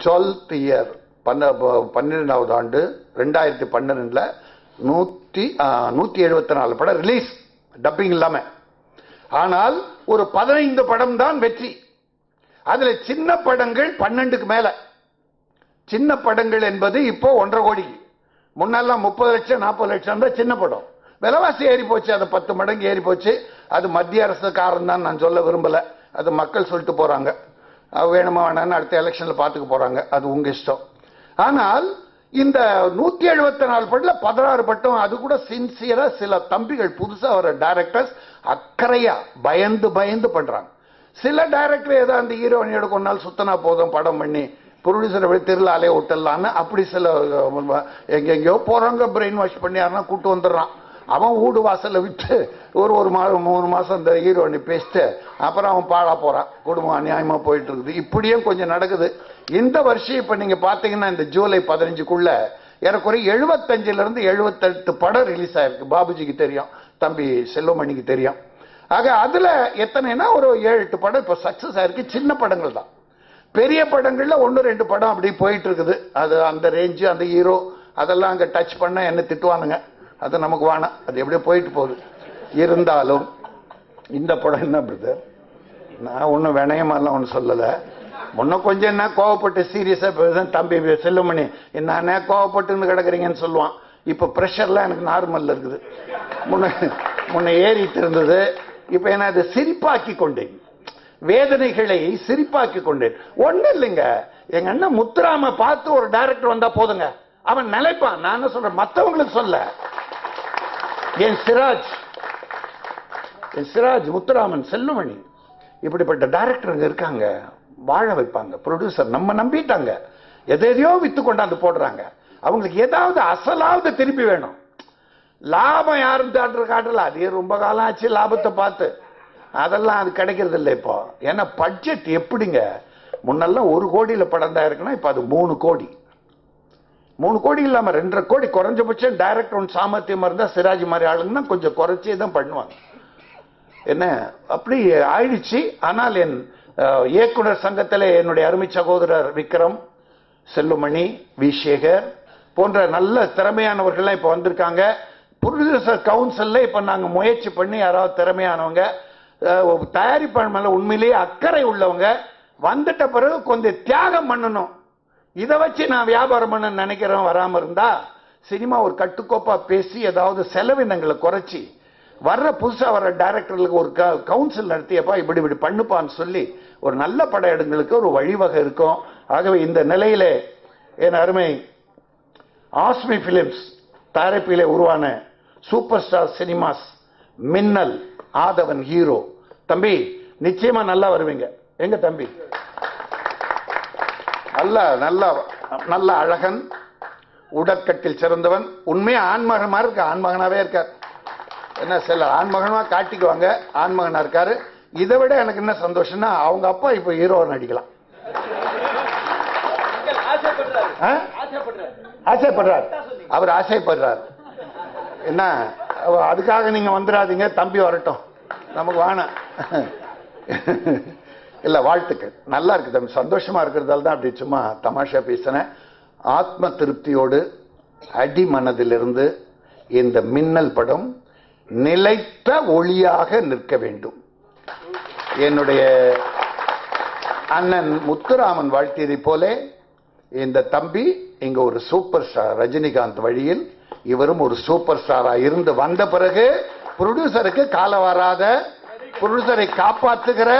Twelfth year பன்ன ப- பன்னிரெண்டாவது ஆண்டு ரெண்டாயிரத்தி பன்னிரெண்டுல நூத்தி ஆ, நூத்தி எழுபத்தி நாலு படம் ரிலீஸ் டப்பிங் இல்லாம ஆனால் ஒரு பதினைந்து படம் தான் வெற்றி அதுல சின்ன படங்கள் பன்னெண்டுக்கு மேல சின்ன படங்கள் என்பது இப்போ ஒன்றரை கோடி முன்னெல்லாம் முப்பது லட்சம் நாற்பது லட்சம் தான் சின்ன படம் விலைவாசி ஏறி போச்சு அது பத்து மடங்கு ஏறி போச்சு அது மத்திய அரசு காரணம் தான் நான் சொல்ல விரும்பல அது மக்கள் சொல்லிட்டு போறாங்க அது வேணுமா வேணாம்னு அடுத்த எலெக்ஷன்ல பாத்துக்க போறாங்க அது உங்க இஷ்டம் ஆனால் இந்த நூத்தி எழுபத்தி நாலு படத்துல பதினாறு பட்டம் அது கூட சின்சியரா சில தம்பிகள் புதுசா வர டைரக்டர்ஸ் அக்கறையா பயந்து பயந்து பண்றாங்க சில டைரக்டர் ஏதோ அந்த ஹீரோயின் எடுக்கணும்னாலும் சுத்தனா போதும் படம் பண்ணி ப்ரொடியூசரை விட திருளாலே விட்டுடலான்னு அப்படி சில அஹ், எங்கெங்கயோ போறவங்க பிரெயின் வாஷ் பண்ணி யாருன்னா கூட்டு வந்துடுறான் அவன் வீடு வாசல்ல விட்டு ஒரு ஒரு மாதம் மூணு மாசம் அந்த ஹீரோயினை பேசிட்டு அப்புறம் அவன் பாழா போறான் குடும்பம் அநியாயமா போயிட்டு இருக்குது இப்படியும் கொஞ்சம் நடக்குது இந்த வருஷம் இப்ப நீங்க பாத்தீங்கன்னா இந்த ஜூலை பதினஞ்சுக்குள்ள ஏறக்குறைய எழுபத்தஞ்சுல இருந்து எழுபத்தெட்டு படம் ரிலீஸ் ஆயிருக்கு பாபுஜிக்கு தெரியும் தம்பி செல்வமணிக்கு தெரியும் ஆக அதுல எத்தனைனா ஒரு ஏழு எட்டு படம் இப்ப சக்சஸ் ஆயிருக்கு சின்ன படங்கள் தான் பெரிய படங்கள்ல ஒன்று ரெண்டு படம் அப்படி போயிட்டு இருக்குது அது அந்த ரேஞ்சு அந்த ஹீரோ அதெல்லாம் அங்க டச் பண்ண என்ன திட்டுவானுங்க அது நமக்கு வேணாம் அது எப்படியோ போயிட்டு போகுது இருந்தாலும் இந்த படம் என்ன பிரதர் நான் ஒன்றும் வினயமாலாம் ஒன்றும் சொல்லலை முன்ன கொஞ்சம் என்ன கோவப்பட்டு சீரியஸாக பேசுறேன் தம்பி செல்லுமணி என்ன கோவப்பட்டுன்னு கிடக்குறீங்கன்னு சொல்லுவான் இப்போ ப்ரெஷர்லாம் எனக்கு நார்மல்ல இருக்குது முன்ன முன்ன ஏறிட்டு இருந்தது இப்போ என்ன அதை சிரிப்பாக்கி கொண்டேன் வேதனைகளை சிரிப்பாக்கி கொண்டேன் ஒன்றும் இல்லைங்க எங்க அண்ணன் முத்துராம பார்த்து ஒரு டைரக்டர் வந்தா போதுங்க அவன் நிலைப்பான் நான் என்ன சொல்றேன் மற்றவங்களுக்கு சொல்ல என் சிராஜ் என் சிராஜ் முத்துராமன் செல்லுமணி இப்படிப்பட்ட டைரக்டருங்க இருக்காங்க வாழ வைப்பாங்க ப்ரொடியூசர் நம்ம நம்பிட்டாங்க எதையோ வித்து கொண்டாந்து போடுறாங்க அவங்களுக்கு ஏதாவது அசலாவது திருப்பி வேணும் லாபம் யாரும் தேட்டர் காட்டல அதே ரொம்ப காலம் ஆச்சு லாபத்தை பார்த்து அதெல்லாம் அது கிடைக்கிறது இல்லை இப்போ ஏன்னா பட்ஜெட் எப்படிங்க முன்னெல்லாம் ஒரு கோடியில படம் தான் இருக்குன்னா இப்போ அது மூணு கோடி மூணு கோடி இல்லாம ரெண்டரை கோடி குறைஞ்சபட்சம் டைரக்டர் ஒன்று சாமர்த்தியமா இருந்தா சிராஜ் மாதிரி ஆளுங்கன்னா கொஞ்சம் குறைச்சே தான் பண்ணுவாங்க என்ன அப்படி ஆயிடுச்சு ஆனால் என் அஹ், இயக்குனர் சங்கத்தில் என்னுடைய அருமை சகோதரர் விக்ரம் செல்லுமணி வி சேகர் போன்ற நல்ல திறமையானவர்கள்லாம் இப்போ வந்திருக்காங்க ப்ரொடியூசர் கவுன்சில்ல இப்போ நாங்கள் முயற்சி பண்ணி யாராவது திறமையானவங்க அஹ், ஒரு தயாரிப்பாளர் மேல உண்மையிலேயே அக்கறை உள்ளவங்க வந்துட்ட பிறகு கொஞ்சம் தியாகம் பண்ணணும் இதை வச்சு நான் வியாபாரம் பண்ண நினைக்கிறேன் வராம இருந்தா சினிமா ஒரு கட்டுக்கோப்பா பேசி ஏதாவது செலவினங்களை குறைச்சி வர்ற புதுசா வர்ற டைரக்டர்களுக்கு ஒரு கவுன்சில் நடத்தியப்பா இப்படி இப்படி பண்ணுப்பான்னு சொல்லி ஒரு நல்ல பட இடங்களுக்கு ஒரு வழிவகை இருக்கும் ஆகவே இந்த நிலையிலே என் அருமை ஆஸ்மி பிலிம்ஸ் தயாரிப்பிலே உருவான சூப்பர் ஸ்டார் சினிமாஸ் மின்னல் ஆதவன் ஹீரோ தம்பி நிச்சயமா நல்லா வருவீங்க எங்க தம்பி நல்ல நல்ல நல்ல அழகன் உடற்கட்டில் சிறந்தவன் உண்மையா ஆண்மகன் மாதிரி இருக்க ஆண்மகனாவே இருக்கார் என்ன சில ஆண்மகனா காட்டிக்குவாங்க ஆண்மகனா இருக்காரு இதை விட எனக்கு என்ன சந்தோஷம்னா அவங்க அப்பா இப்ப ஹீரோ நடிக்கலாம் ஆ? ஆசைப்படுறார் அவர் ஆசைப்படுறார் என்ன அவ- அதுக்காக நீங்க வந்துடாதீங்க தம்பி வரட்டும் நமக்கு வேணாம் இல்ல வாழ்த்துக்கள் நல்லா இருக்கு தம்பி சந்தோஷமா இருக்கிறதால தான் அப்படி சும்மா தமாஷா பேசினேன் ஆத்ம திருப்தியோடு அடி மனதிலிருந்து இந்த மின்னல் படம் நிலைத்த ஒளியாக நிற்க வேண்டும் என்னுடைய அண்ணன் முத்துராமன் வாழ்த்தியதை போல இந்த தம்பி இங்க ஒரு சூப்பர் ஸ்டார் ரஜினிகாந்த் வழியில் இவரும் ஒரு சூப்பர் ஸ்டாரா இருந்து வந்த பிறகு ப்ரொடியூசருக்கு கால வராத ப்ரொடியூசரை காப்பாத்துகிற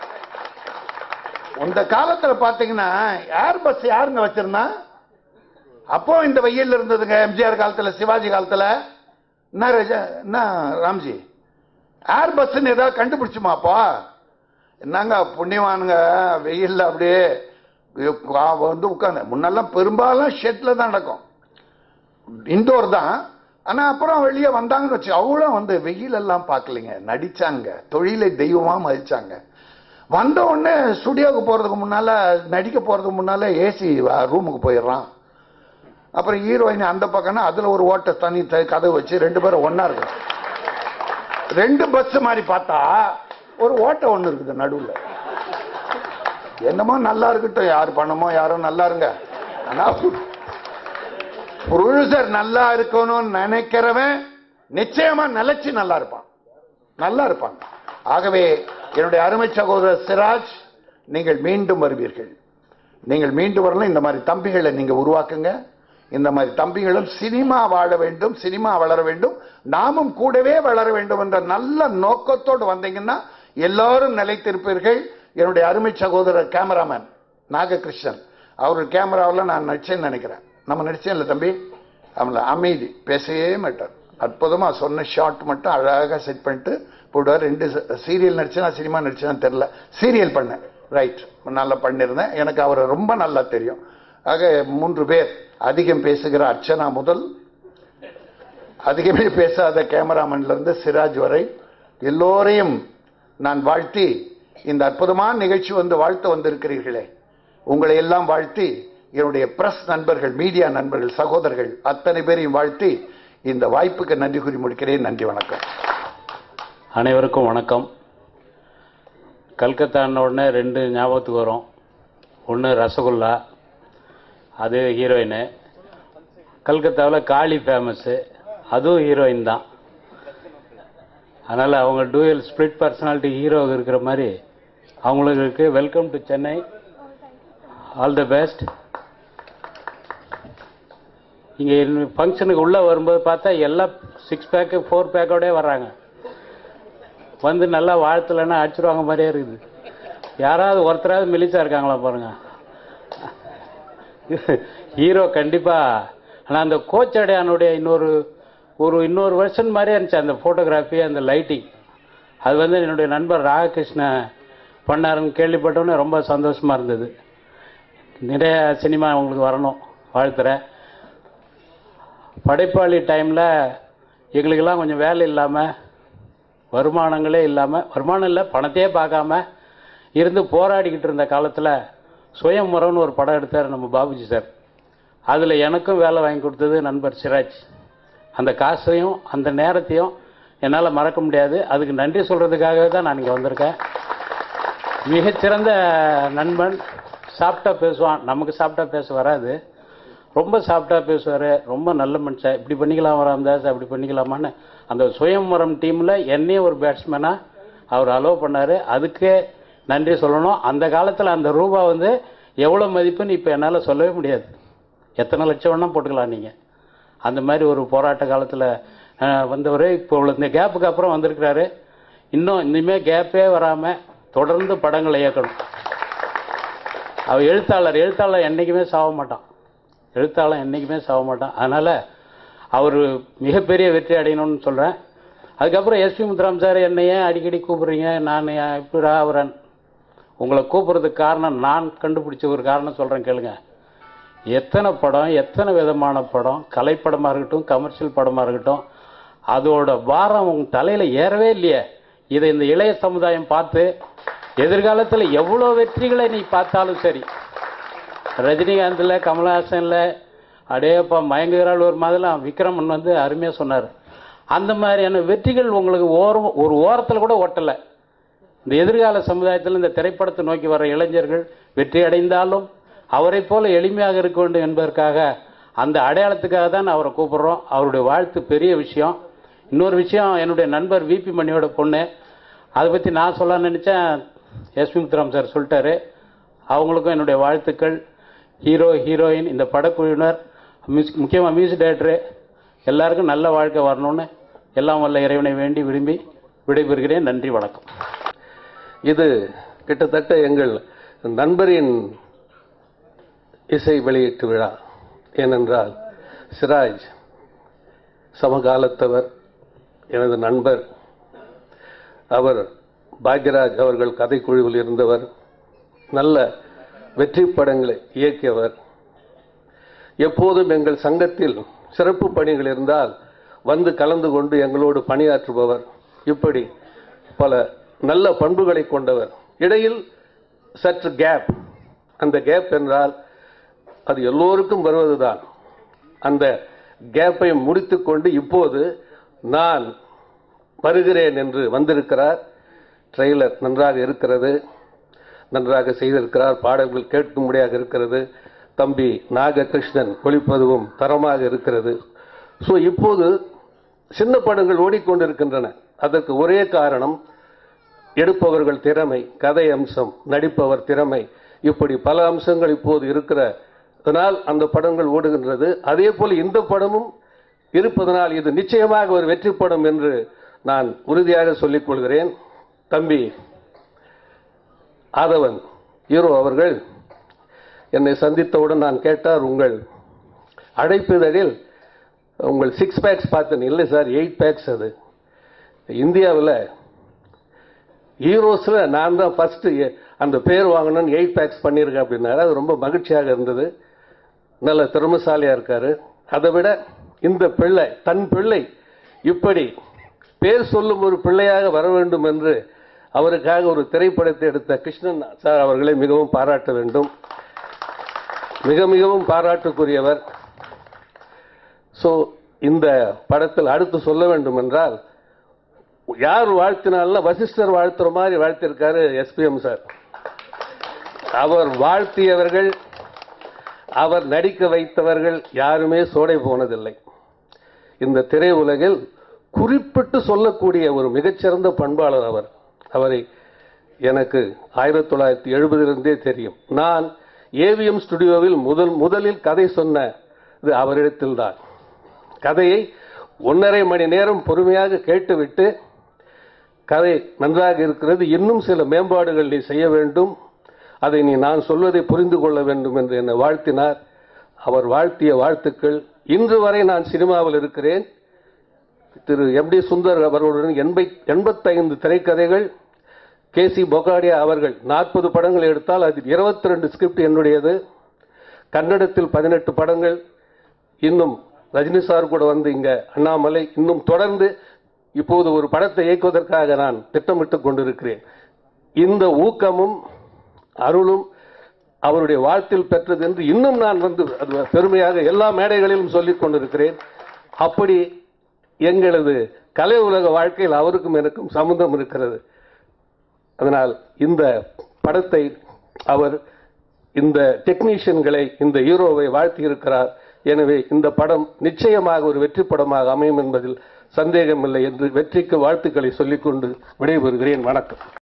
அந்த காலத்துல பாத்தீங்கன்னா ஏர் பஸ் யாருங்க வச்சிருந்தா அப்போ இந்த வெயில் இருந்ததுங்க எம்ஜிஆர் காலத்துல சிவாஜி காலத்துல என்ன ரஜா என்ன ராம்ஜி ஏர் பஸ்ன்னு ஏதாவது கண்டுபிடிச்சுமாப்பா என்னங்க புண்ணியவானுங்க வெயில்ல அப்படியே வா- வந்து உட்காந்து முன்னெல்லாம் பெரும்பாலும் ஷெட்ல தான் நடக்கும் இண்டோர் தான் ஆனா அப்புறம் வெளியே வந்தாங்கன்னு வச்சு அவங்களும் வந்து வெயில் எல்லாம் பார்க்கலைங்க நடிச்சாங்க தொழிலை தெய்வமா மதிச்சாங்க வந்த உடனே ஸ்டுடியோவுக்கு போறதுக்கு முன்னால நடிக்க போறதுக்கு முன்னால ஏசி ரூமுக்கு போயிடுறான் அப்புறம் ஹீரோயின் அந்த பக்கம்னா அதுல ஒரு ஓட்ட தனி த- கதவு வச்சு ரெண்டு பேரும் ஒண்ணா இருக்கும் ரெண்டு பஸ் மாதிரி பார்த்தா ஒரு ஓட்டை ஒண்ணு இருக்குது நடுவுல என்னமோ நல்லா இருக்கட்டும் யார் பணமோ யாரோ நல்லா இருங்க ஆனா புருஷர் நல்லா இருக்கணும்னு நினைக்கிறவன் நிச்சயமா நிலைச்சு நல்லா இருப்பான் நல்லா இருப்பாங்க ஆகவே என்னுடைய அருமை சகோதரர் சிராஜ் நீங்கள் மீண்டும் வருவீர்கள் நீங்கள் மீண்டும் வரலாம் இந்த மாதிரி தம்பிகளை நீங்க உருவாக்குங்க இந்த மாதிரி தம்பிகளும் சினிமா வாழ வேண்டும் சினிமா வளர வேண்டும் நாமும் கூடவே வளர வேண்டும் என்ற நல்ல நோக்கத்தோடு வந்தீங்கன்னா எல்லாரும் நிலைத்திருப்பீர்கள் என்னுடைய அருமை சகோதரர் கேமராமேன் நாககிருஷ்ணன் அவர் கேமராவில் நான் நடிச்சேன்னு நினைக்கிறேன் நம்ம நடிச்சேன் இல்லை தம்பி அவங்கள அமைதி பேசவே மாட்டார் அற்புதமா சொன்ன ஷாட் மட்டும் அழகாக செட் பண்ணிட்டு போடுவார் ரெண்டு சீரியல் நடிச்சேனா சினிமா நடிச்சேனா தெரியல சீரியல் பண்ணேன் ரைட் நல்லா பண்ணியிருந்தேன் எனக்கு அவரை ரொம்ப நல்லா தெரியும் ஆக மூன்று பேர் அதிகம் பேசுகிற அர்ச்சனா முதல் அதிகமே பேசாத கேமராமேன்ல இருந்து சிராஜ் வரை எல்லோரையும் நான் வாழ்த்தி இந்த அற்புதமான நிகழ்ச்சி வந்து வாழ்த்து வந்திருக்கிறீர்களே உங்களை எல்லாம் வாழ்த்தி என்னுடைய பிரஸ் நண்பர்கள் மீடியா நண்பர்கள் சகோதரர்கள் அத்தனை பேரையும் வாழ்த்தி இந்த வாய்ப்புக்கு நன்றி கூறி முடிக்கிறேன் நன்றி வணக்கம் அனைவருக்கும் வணக்கம் கல்கத்தான உடனே ரெண்டு ஞாபகத்துக்கு வரும் ஒன்று ரசகுல்லா அது ஹீரோயின் கல்கத்தாவில் காளி ஃபேமஸ்ஸு அதுவும் ஹீரோயின் தான் அதனால் அவங்க டூயல் ஸ்பிளிட் பர்சனாலிட்டி ஹீரோ இருக்கிற மாதிரி அவங்களுக்கு இருக்கு welcome to Chennai all the best இங்கே ஃபங்க்ஷனுக்கு உள்ளே வரும்போது பார்த்தா எல்லாம் சிக்ஸ் பேக்கு ஃபோர் பேக்கோடே வர்றாங்க வந்து நல்லா வாழ்த்தலைன்னா அடிச்சிருவாங்க மாதிரியே இருக்குது யாராவது ஒருத்தராவது மெலிசா இருக்காங்களா பாருங்க ஹீரோ கண்டிப்பா ஆனால் அந்த கோச் அடையானுடைய இன்னொரு ஒரு இன்னொரு வருஷன் மாதிரியே இருந்துச்சு அந்த ஃபோட்டோகிராஃபி அந்த லைட்டிங் அது வந்து என்னுடைய நண்பர் ராககிருஷ்ண பண்ணாருன்னு கேள்விப்பட்டோன்னே ரொம்ப சந்தோஷமா இருந்தது நிறைய சினிமா உங்களுக்கு வரணும் வாழ்த்துறேன் படைப்பாளி டைமில் எங்களுக்கெல்லாம் கொஞ்சம் வேலை இல்லாமல் வருமானங்களே இல்லாமல் வருமானம் இல்லை பணத்தையே பார்க்காம இருந்து போராடிக்கிட்டு இருந்த காலத்தில் சுயமுறம்னு ஒரு படம் எடுத்தார் நம்ம பாபுஜி சார் அதில் எனக்கும் வேலை வாங்கி கொடுத்தது நண்பர் சிராஜ் அந்த காசையும் அந்த நேரத்தையும் என்னால் மறக்க முடியாது அதுக்கு நன்றி சொல்கிறதுக்காகவே தான் நான் இங்கே வந்திருக்கேன் மிகச்சிறந்த நண்பன் சாப்பிட்டா பேசுவான் நமக்கு சாப்பிட்டா பேச வராது ரொம்ப சாப்பிட்டா பேசுவார் ரொம்ப நல்ல மனுஷன் இப்படி பண்ணிக்கலாம் ராமதாஸ் அப்படி பண்ணிக்கலாமான்னு அந்த சுயம்பரம் டீமில் என்னையும் ஒரு பேட்ஸ்மேனாக அவர் அலோவ் பண்ணார் அதுக்கே நன்றி சொல்லணும் அந்த காலத்தில் அந்த ரூபா வந்து எவ்வளோ மதிப்புன்னு இப்போ என்னால் சொல்லவே முடியாது எத்தனை லட்சம் வேணால் போட்டுக்கலாம் நீங்கள் அந்த மாதிரி ஒரு போராட்ட காலத்தில் வந்தவர் இப்போ இந்த கேப்புக்கு அப்புறம் வந்திருக்கிறாரு இன்னும் இனிமேல் கேப்பே வராமல் தொடர்ந்து படங்களை இயக்கணும் அவர் எழுத்தாளர் எழுத்தாளர் என்றைக்குமே சாக மாட்டான் எழுத்தாளர் என்றைக்குமே சாக மாட்டான் அதனால் அவர் மிகப்பெரிய வெற்றி அடையணும்னு சொல்கிறேன் அதுக்கப்புறம் எஸ்பி முத்துராம் சார் என்னை ஏன் அடிக்கடி கூப்பிடுறீங்க நான் இப்படா அவரன் உங்களை கூப்பிட்றதுக்கு காரணம் நான் கண்டுபிடிச்ச ஒரு காரணம் சொல்கிறேன் கேளுங்க எத்தனை படம் எத்தனை விதமான படம் கலைப்படமாக இருக்கட்டும் கமர்ஷியல் படமாக இருக்கட்டும் அதோட பாரம் உங்க தலையில் ஏறவே இல்லையே இதை இந்த இளைய சமுதாயம் பார்த்து எதிர்காலத்தில் எவ்வளோ வெற்றிகளை நீ பார்த்தாலும் சரி ரஜினிகாந்தில் கமலஹாசனில் அடேப்பா மயங்குகிறாள் ஒரு மாதிரிலாம் விக்ரமன் வந்து அருமையாக சொன்னார் அந்த மாதிரியான வெற்றிகள் உங்களுக்கு ஓரம் ஒரு ஓரத்தில் கூட ஒட்டலை இந்த எதிர்கால சமுதாயத்தில் இந்த திரைப்படத்தை நோக்கி வர இளைஞர்கள் வெற்றி அடைந்தாலும் அவரை போல எளிமையாக இருக்க வேண்டும் என்பதற்காக அந்த அடையாளத்துக்காக தான் அவரை கூப்பிடுறோம் அவருடைய வாழ்த்து பெரிய விஷயம் இன்னொரு விஷயம் என்னுடைய நண்பர் விபி மணியோட பொண்ணு அதை பற்றி நான் சொல்ல நினச்சேன் எஸ்பி முத்துராம் சார் சொல்லிட்டாரு அவங்களுக்கும் என்னுடைய வாழ்த்துக்கள் ஹீரோ ஹீரோயின் இந்த படக்குழுவினர் மியூசிக் முக்கியமாக மியூசிக் டைரக்டரு எல்லாருக்கும் நல்ல வாழ்க்கை வரணும்னு எல்லாம் வல்ல இறைவனை வேண்டி விரும்பி விடைபெறுகிறேன் நன்றி வணக்கம் இது கிட்டத்தட்ட எங்கள் நண்பரின் இசை வெளியீட்டு விழா ஏனென்றால் சிராஜ் சமகாலத்தவர் எனது நண்பர் அவர் பாக்யராஜ் அவர்கள் கதைக்குழுவில் இருந்தவர் நல்ல வெற்றி படங்களை இயக்கியவர் எப்போதும் எங்கள் சங்கத்தில் சிறப்பு பணிகள் இருந்தால் வந்து கலந்து கொண்டு எங்களோடு பணியாற்றுபவர் இப்படி பல நல்ல பண்புகளை கொண்டவர் இடையில் சற்று கேப் அந்த கேப் என்றால் அது எல்லோருக்கும் வருவதுதான் அந்த கேப்பை முடித்துக்கொண்டு இப்போது நான் வருகிறேன் என்று வந்திருக்கிறார் ட்ரெய்லர் நன்றாக இருக்கிறது நன்றாக செய்திருக்கிறார் பாடல்கள் கேட்கும்படியாக இருக்கிறது தம்பி நாககிருஷ்ணன் ஒளிப்பதுவும் தரமாக இருக்கிறது ஸோ இப்போது சின்ன படங்கள் ஓடிக்கொண்டிருக்கின்றன அதற்கு ஒரே காரணம் எடுப்பவர்கள் திறமை கதை அம்சம் நடிப்பவர் திறமை இப்படி பல அம்சங்கள் இப்போது இருக்கிறதனால் அந்த படங்கள் ஓடுகின்றது அதே போல் இந்த படமும் இருப்பதனால் இது நிச்சயமாக ஒரு வெற்றி படம் என்று நான் உறுதியாக சொல்லிக் கொள்கிறேன் தம்பி ஆதவன் ஹீரோ அவர்கள் என்னை சந்தித்தவுடன் நான் கேட்டார் உங்கள் அழைப்பிதழில் உங்கள் சிக்ஸ் பேக்ஸ் பார்த்தேன் இல்லை சார் எயிட் பேக்ஸ் அது இந்தியாவில் ஹீரோஸில் நான் தான் ஃபஸ்ட்டு அந்த பேர் வாங்கணும்னு எயிட் பேக்ஸ் பண்ணியிருக்கேன் அப்படின்னாரு அது ரொம்ப மகிழ்ச்சியாக இருந்தது நல்ல திறமைசாலியாக இருக்காரு அதை விட இந்த பிள்ளை தன் பிள்ளை இப்படி பேர் சொல்லும் ஒரு பிள்ளையாக வர வேண்டும் என்று அவருக்காக ஒரு திரைப்படத்தை எடுத்த கிருஷ்ணன் சார் அவர்களை மிகவும் பாராட்ட வேண்டும் மிக மிகவும் பாராட்டுக்குரியவர் ஸோ இந்த படத்தில் அடுத்து சொல்ல வேண்டும் என்றால் யார் வாழ்த்தினாலும் வசிஷ்டர் வாழ்த்துற மாதிரி வாழ்த்திருக்காரு எஸ்பிஎம் சார் அவர் வாழ்த்தியவர்கள் அவர் நடிக்க வைத்தவர்கள் யாருமே சோடை போனதில்லை இந்த திரையுலகில் குறிப்பிட்டு சொல்லக்கூடிய ஒரு மிகச்சிறந்த பண்பாளர் அவர் அவரை எனக்கு ஆயிரத்தி தொள்ளாயிரத்தி எழுபதிலிருந்தே தெரியும் நான் ஏவிஎம் ஸ்டுடியோவில் முதல் முதலில் கதை சொன்ன இது அவரிடத்தில்தான் கதையை ஒன்றரை மணி நேரம் பொறுமையாக கேட்டுவிட்டு கதை நன்றாக இருக்கிறது இன்னும் சில மேம்பாடுகள் நீ செய்ய வேண்டும் அதை நீ நான் சொல்வதை புரிந்து கொள்ள வேண்டும் என்று என்னை வாழ்த்தினார் அவர் வாழ்த்திய வாழ்த்துக்கள் இன்று வரை நான் சினிமாவில் இருக்கிறேன் திரு எம் டி சுந்தர் அவர்களுடன் எண்பை எண்பத்தைந்து திரைக்கதைகள் கே சி பொகாடியா அவர்கள் நாற்பது படங்கள் எடுத்தால் அதில் இருபத்தி ரெண்டு ஸ்கிரிப்ட் என்னுடையது கன்னடத்தில் பதினெட்டு படங்கள் இன்னும் ரஜினி சார் கூட வந்து இங்க அண்ணாமலை இன்னும் தொடர்ந்து இப்போது ஒரு படத்தை இயக்குவதற்காக நான் திட்டமிட்டுக் கொண்டிருக்கிறேன் இந்த ஊக்கமும் அருளும் அவருடைய வாழ்த்தில் பெற்றது என்று இன்னும் நான் வந்து அது பெருமையாக எல்லா மேடைகளிலும் சொல்லிக் கொண்டிருக்கிறேன் அப்படி எங்களது கலை உலக வாழ்க்கையில் அவருக்கும் எனக்கும் சம்பந்தம் இருக்கிறது அதனால் இந்த படத்தை அவர் இந்த டெக்னீஷியன்களை இந்த ஹீரோவை வாழ்த்தியிருக்கிறார் எனவே இந்த படம் நிச்சயமாக ஒரு வெற்றி படமாக அமையும் என்பதில் சந்தேகமில்லை என்று வெற்றிக்கு வாழ்த்துக்களை சொல்லிக்கொண்டு விடைபெறுகிறேன் வணக்கம்